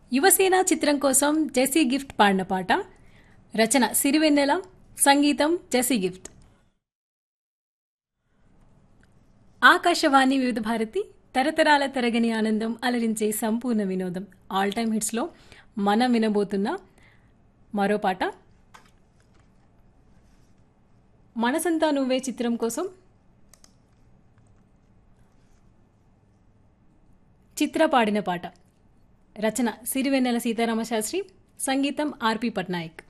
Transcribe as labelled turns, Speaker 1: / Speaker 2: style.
Speaker 1: యువసేన చిత్రం కోసం జెసీ గిఫ్ట్ పాడిన పాట రచన సిరివెన్నెల సంగీతం జెసీ గిఫ్ట్ ఆకాశవాణి వివిధ భారతి తరతరాల తరగని ఆనందం అలరించే సంపూర్ణ వినోదం ఆల్ టైమ్ హిట్స్లో మనం వినబోతున్న మరో పాట మనసంతా నువ్వే చిత్రం కోసం చిత్ర పాడిన పాట రచన సిరివెన్నెల సీతారామ శాస్త్రి సంగీతం ఆర్పి పట్నాయక్